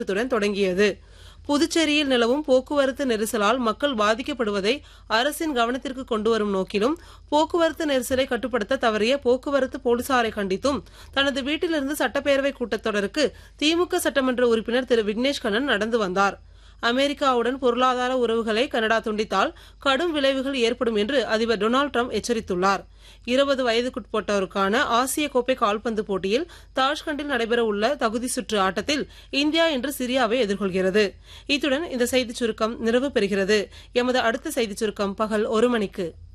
துடன் தொடங்கியது புதுச்சேரியில் நிலவும் போக்குவரத்து நெரிசலால் மக்கள் பாதிக்கப்படுவதை அரசின் கவனத்திற்கு கொண்டுவரும் நோக்கிலும் போக்குவரத்து நெரிசலை கட்டுப்படுத்த தவறிய போக்குவரத்து போலீசாரை கண்டித்தும் தனது வீட்டிலிருந்து சட்டப்பேரவை கூட்டத்தொடருக்கு திமுக சட்டமன்ற உறுப்பினர் திரு விக்னேஷ் கண்ணன் நடந்து வந்தார் அமெரிக்காவுடன் பொருளாதார உறவுகளை கனடா துண்டித்தால் கடும் விளைவுகள் ஏற்படும் என்று அதிபர் டொனால்டு ட்ரம்ப் எச்சரித்துள்ளார் இருபது வயதுக்குட்பட்டோருக்கான ஆசிய கோப்பை கால்பந்து போட்டியில் தாஷ்கண்டில் நடைபெறவுள்ள தகுதி சுற்று ஆட்டத்தில் இந்தியா இன்று சிரியாவை எதிர்கொள்கிறது இத்துடன் இந்த செய்திச் சுருக்கம் நிறைவு பெறுகிறது எமது அடுத்த செய்திச் சுருக்கம் பகல் ஒரு மணிக்கு